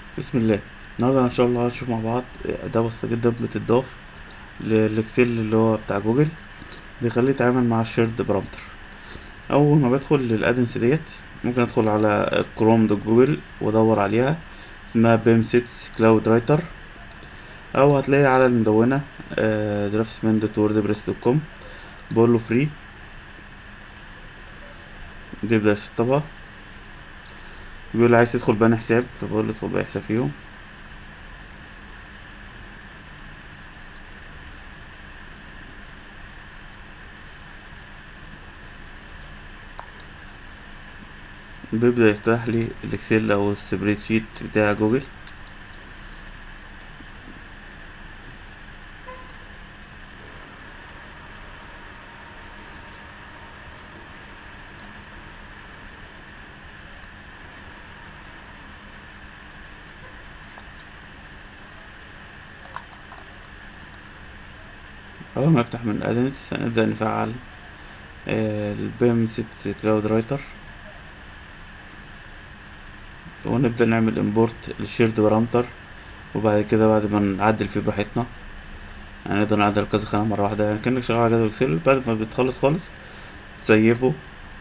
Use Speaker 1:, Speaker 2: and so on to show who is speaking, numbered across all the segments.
Speaker 1: بسم الله النهارده ان شاء الله هنشوف مع بعض اداة بسيطة جدا بتضاف للاكسل اللي هو بتاع جوجل بيخليه يتعامل مع الشيرد برامتر اول ما بدخل للادنس ديت ممكن ادخل على كروم دوت جوجل وادور عليها اسمها بيم سيتس كلاود رايتر او هتلاقي على المدونة درافسمان دوت ووردبريس دوت كوم بقول له فري بيبدأ يسطبها بيقول لي عايز تدخل بأنهي حساب فبقول له ادخل بأي حساب فيهم بيبدأ يفتح لي الاكسل او السبريد شيت بتاع جوجل اول ما افتح من ادنس هنبدأ نفعل البيم ست كلاود رايتر ونبدأ نعمل امبورت للشيرد برامتر وبعد كده بعد ما نعدل فيه براحتنا يعني نقدر نعدل كذا خانة مرة واحدة يعني كأنك شغال على جدول اكسل بعد ما بتخلص خالص تسيفه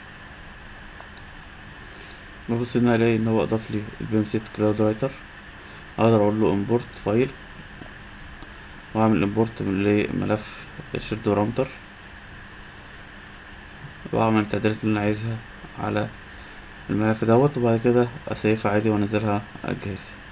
Speaker 1: ببص هنا الاقي ان هو اضاف لي البيم ست كلاود رايتر اقدر اقول له امبورت فايل واعمل امبورت لملف الشيرد برامتر واعمل التعديلات اللي انا عايزها على الملف دوت وبعد كده اسيفها عادي وانزلها على الجهاز